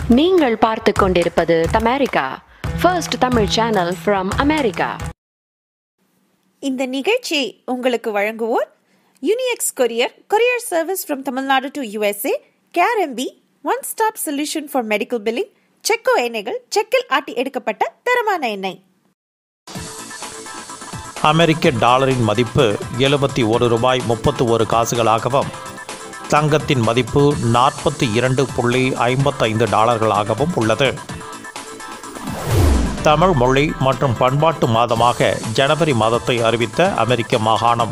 நீங்கள் பார்த்து கொண்டிருப்பது தமேரிக்கா first Tamil channel from America இந்த நிகழ்ச்சியை உங்களுக்கு வழங்குவோர் Unix courier courier service from Tamil Nadu to USA KRMB one stop solution for medical billing செக்கோ எண்ணெய்கள் செக்கில் ஆட்டி எடுக்கப்பட்ட தரமான எண்ணெய் அமெரிக்க டாலரின் மதிப்பு எழுபத்தி ஒரு ரூபாய் முப்பத்து ஒரு காசுகளாகவும் தங்கத்தின் மதிப்பு நாற்பத்தி இரண்டு புள்ளி ஐம்பத்தைந்து டாலர்களாகவும் உள்ளது தமிழ் மொழி மற்றும் பண்பாட்டு மாதமாக ஜனவரி மாதத்தை அறிவித்த அமெரிக்க மாகாணம்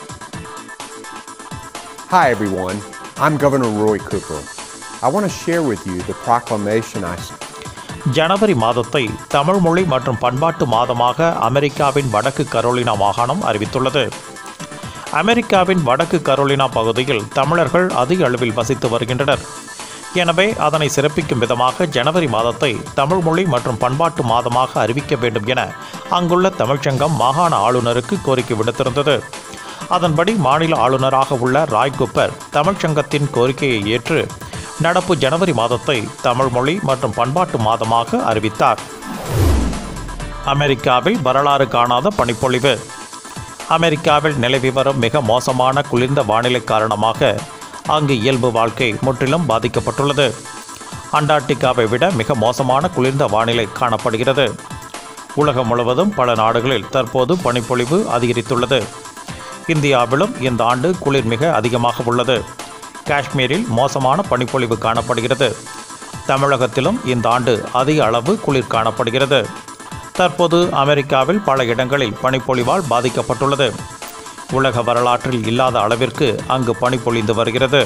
Hi, everyone. I'm Governor Roy Cooper. I want to share with you the proclamation I ஜனவரி மாதத்தை தமிழ் மொழி மற்றும் பண்பாட்டு மாதமாக அமெரிக்காவின் வடக்கு கரோலினா மாகாணம் அறிவித்துள்ளது அமெரிக்காவின் வடக்கு கரோலினா பகுதியில் தமிழர்கள் அதிக அளவில் வசித்து வருகின்றனர் எனவே அதனை சிறப்பிக்கும் விதமாக ஜனவரி மாதத்தை தமிழ் மொழி மற்றும் பண்பாட்டு மாதமாக அறிவிக்க வேண்டும் என அங்குள்ள தமிழ்ச்சங்கம் மாகாண ஆளுநருக்கு கோரிக்கை விடுத்திருந்தது அதன்படி மாநில ஆளுநராக உள்ள ராய் குப்பர் தமிழ்ச்சங்கத்தின் கோரிக்கையை ஏற்று நடப்பு ஜனவரி மாதத்தை தமிழ் மொழி மற்றும் பண்பாட்டு மாதமாக அறிவித்தார் அமெரிக்காவில் வரலாறு காணாத பனிப்பொழிவு அமெரிக்காவில் நிலவி வரும் மிக மோசமான குளிர்ந்த வானிலை காரணமாக அங்கு இயல்பு வாழ்க்கை முற்றிலும் பாதிக்கப்பட்டுள்ளது அண்டார்டிகாவை விட மிக மோசமான குளிர்ந்த வானிலை காணப்படுகிறது உலகம் முழுவதும் பல நாடுகளில் தற்போது பனிப்பொழிவு அதிகரித்துள்ளது இந்தியாவிலும் இந்த ஆண்டு குளிர் மிக அதிகமாக உள்ளது காஷ்மீரில் மோசமான பனிப்பொழிவு காணப்படுகிறது தமிழகத்திலும் இந்த ஆண்டு அதிக அளவு குளிர் காணப்படுகிறது தற்போது அமெரிக்காவில் பல இடங்களில் பனிப்பொழிவால் பாதிக்கப்பட்டுள்ளது உலக வரலாற்றில் இல்லாத அளவிற்கு அங்கு பனி பொழிந்து வருகிறது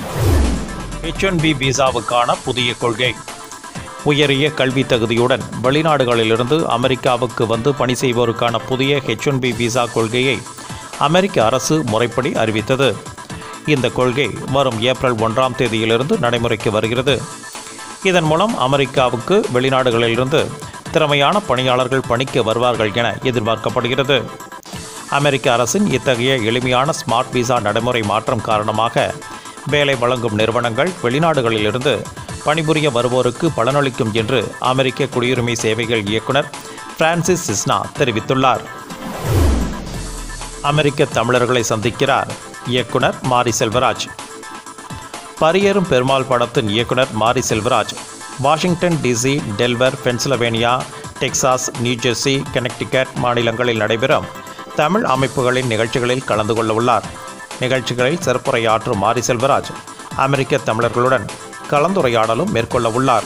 ஹெச் ஒன் பி விசாவுக்கான புதிய கொள்கை உயரிய கல்வி தகுதியுடன் வெளிநாடுகளிலிருந்து அமெரிக்காவுக்கு வந்து பணி செய்வோருக்கான புதிய ஹெச் ஒன் பி விசா கொள்கையை அமெரிக்க அரசு முறைப்படி அறிவித்தது இந்த கொள்கை வரும் ஏப்ரல் ஒன்றாம் தேதியிலிருந்து நடைமுறைக்கு வருகிறது இதன் மூலம் அமெரிக்காவுக்கு வெளிநாடுகளிலிருந்து திறமையான பணியாளர்கள் பணிக்கு வருவார்கள் என எதிர்பார்க்கப்படுகிறது அமெரிக்க அரசின் இத்தகைய எளிமையான ஸ்மார்ட் விசா நடைமுறை மாற்றம் காரணமாக வேலை வழங்கும் நிறுவனங்கள் வெளிநாடுகளிலிருந்து பணிபுரிய வருவோருக்கு பலனளிக்கும் என்று அமெரிக்க குடியுரிமை சேவைகள் இயக்குனர் பிரான்சிஸ் சிஸ்னா தெரிவித்துள்ளார் அமெரிக்க தமிழர்களை சந்திக்கிறார் இயக்குனர் மாரி செல்வராஜ் பரியேறும் பெருமாள் படத்தின் இயக்குனர் Mari Selvaraj Washington DC Delaware Pennsylvania Texas New Jersey Connecticut மாநிலங்களில் நடைபெறும் தமிழ் அமைப்புகளின் நிகழ்ச்சிகளில் கலந்து கொள்ள உள்ளார் நிகழ்ச்சிகளில் சிறப்புரையாற்றும் மாரி செல்வராஜ் அமெரிக்க தமிழர்களுடன் கலந்துரையாடலும் மேற்கொள்ள உள்ளார்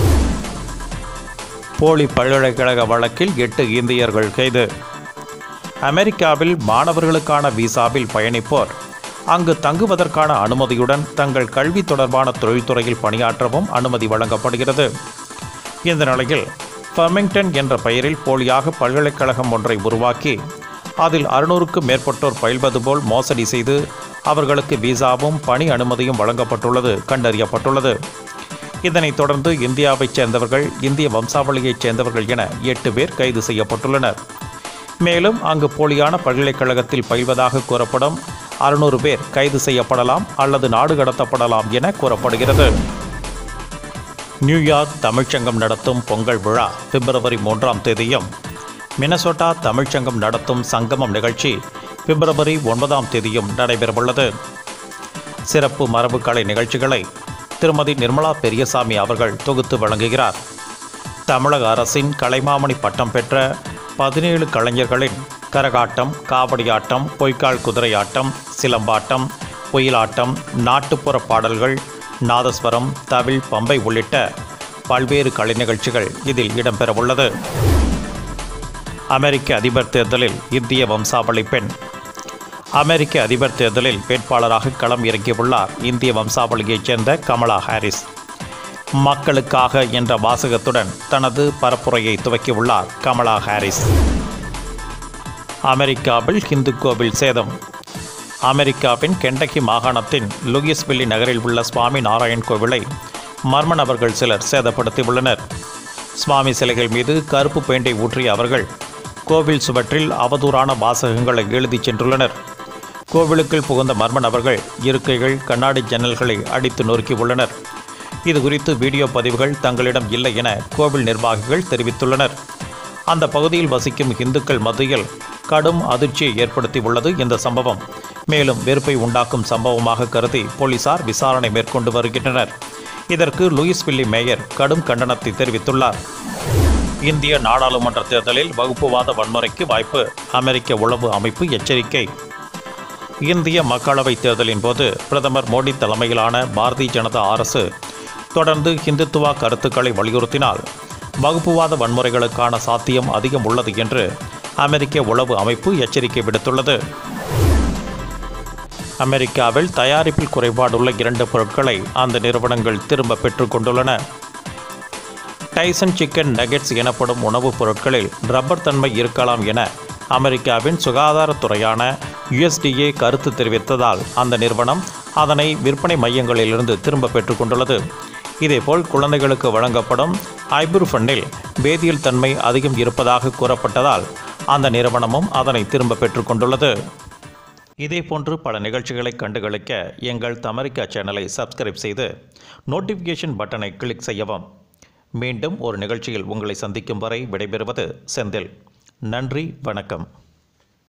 போலி பல்கலைக்கழக வழக்கில் எட்டு இந்தியர்கள் கைது அமெரிக்காவில் மாணவர்களுக்கான விசாவில் பயணிப்போர் அங்கு தங்குவதற்கான அனுமதியுடன் தங்கள் கல்வி தொடர்பான தொழில்துறையில் பணியாற்றவும் அனுமதி வழங்கப்படுகிறது இந்த நிலையில் ஃபர்மிங்டன் என்ற பெயரில் போலியாக பல்கலைக்கழகம் ஒன்றை உருவாக்கி அதில் அறுநூறுக்கும் மேற்பட்டோர் பயில்வது போல் மோசடி செய்து அவர்களுக்கு விசாவும் பணி அனுமதியும் வழங்கப்பட்டுள்ளது கண்டறியப்பட்டுள்ளது இதனைத் தொடர்ந்து இந்தியாவைச் சேர்ந்தவர்கள் இந்திய வம்சாவளியைச் சேர்ந்தவர்கள் என எட்டு பேர் கைது செய்யப்பட்டுள்ளனர் மேலும் அங்கு போலியான பல்கலைக்கழகத்தில் பயில்வதாக கூறப்படும் அறுநூறு பேர் கைது செய்யப்படலாம் அல்லது நாடு கடத்தப்படலாம் என கூறப்படுகிறது நியூயார்க் தமிழ்ச்சங்கம் நடத்தும் பொங்கல் விழா பிப்ரவரி மூன்றாம் தேதியும் மினசோட்டா தமிழ்ச்சங்கம் நடத்தும் சங்கமம் நிகழ்ச்சி பிப்ரவரி ஒன்பதாம் தேதியும் நடைபெறவுள்ளது சிறப்பு மரபு கலை நிகழ்ச்சிகளை திருமதி நிர்மலா பெரியசாமி அவர்கள் தொகுத்து வழங்குகிறார் தமிழக அரசின் கலைமாமணி பட்டம் பெற்ற பதினேழு கலைஞர்களின் கரகாட்டம் காவடியாட்டம் பொய்க்கால் குதிரையாட்டம் சிலம்பாட்டம் ஒயிலாட்டம் நாட்டுப்புற பாடல்கள் நாதஸ்வரம் தவில் பம்பை உள்ளிட்ட பல்வேறு கலை நிகழ்ச்சிகள் இதில் இடம்பெறவுள்ளது அமெரிக்க அதிபர் தேர்தலில் இந்திய வம்சாவளி பெண் அமெரிக்க அதிபர் தேர்தலில் வேட்பாளராக களம் இறங்கியுள்ளார் இந்திய வம்சாவளியைச் சேர்ந்த கமலா ஹாரிஸ் மக்களுக்காக என்ற வாசகத்துடன் தனது பரப்புரையை துவக்கியுள்ளார் கமலா ஹாரிஸ் அமெரிக்காவில் ஹிந்து கோவில் சேதம் அமெரிக்காவின் கெண்டக்கி மாகாணத்தின் லூயிஸ்வில்லி நகரில் உள்ள சுவாமி நாராயண் கோவிலை மர்ம நபர்கள் சிலர் சேதப்படுத்தியுள்ளனர் சுவாமி சிலைகள் மீது கருப்பு பெயிண்டை ஊற்றிய அவர்கள் கோவில் சுவற்றில் அவதூறான வாசகங்களை எழுதிச் சென்றுள்ளனர் கோவிலுக்குள் புகுந்த மர்ம நபர்கள் இருக்கைகள் கண்ணாடி ஜன்னல்களை அடித்து நொறுக்கியுள்ளனர் இது குறித்து வீடியோ பதிவுகள் தங்களிடம் இல்லை என கோவில் நிர்வாகிகள் தெரிவித்துள்ளனர் அந்த பகுதியில் வசிக்கும் இந்துக்கள் மத்தியில் கடும் அதிர்ச்சியை ஏற்படுத்தி உள்ளது இந்த சம்பவம் மேலும் வெறுப்பை உண்டாக்கும் சம்பவமாக கருதி போலீசார் விசாரணை மேற்கொண்டு வருகின்றனர் இதற்கு லூயிஸ்வில்லி மேயர் கடும் கண்டனத்தை தெரிவித்துள்ளார் இந்திய நாடாளுமன்ற தேர்தலில் வகுப்புவாத வன்முறைக்கு வாய்ப்பு அமெரிக்க உளவு அமைப்பு எச்சரிக்கை இந்திய மக்களவைத் தேர்தலின் போது பிரதமர் மோடி தலைமையிலான பாரதிய ஜனதா அரசு தொடர்ந்து ஹிந்துத்துவா கருத்துக்களை வலியுறுத்தினால் வகுப்புவாத வன்முறைகளுக்கான சாத்தியம் அதிகம் உள்ளது என்று அமெரிக்க உளவு அமைப்பு எச்சரிக்கை விடுத்துள்ளது அமெரிக்காவில் தயாரிப்பில் குறைபாடுள்ள இரண்டு பொருட்களை அந்த நிறுவனங்கள் திரும்ப பெற்றுக் கொண்டுள்ளன டைசன் சிக்கன் நகெட்ஸ் எனப்படும் உணவுப் பொருட்களில் ரப்பர் தன்மை இருக்கலாம் என அமெரிக்காவின் சுகாதாரத்துறையான யுஎஸ்டிஏ கருத்து தெரிவித்ததால் அந்த நிறுவனம் அதனை விற்பனை மையங்களிலிருந்து திரும்ப பெற்றுக்கொண்டுள்ளது இதேபோல் குழந்தைகளுக்கு வழங்கப்படும் ஐபுர்ஃபனில் வேதியியல் தன்மை அதிகம் இருப்பதாக கூறப்பட்டதால் அந்த நிறுவனமும் அதனை திரும்ப பெற்றுக்கொண்டுள்ளது இதேபோன்று பல நிகழ்ச்சிகளை கண்டுகளிக்க எங்கள் தமரிக்கா சேனலை சப்ஸ்கிரைப் செய்து நோட்டிஃபிகேஷன் பட்டனை கிளிக் செய்யவும் மீண்டும் ஒரு நிகழ்ச்சியில் உங்களை சந்திக்கும் வரை விடைபெறுவது செந்தில் நன்றி வணக்கம்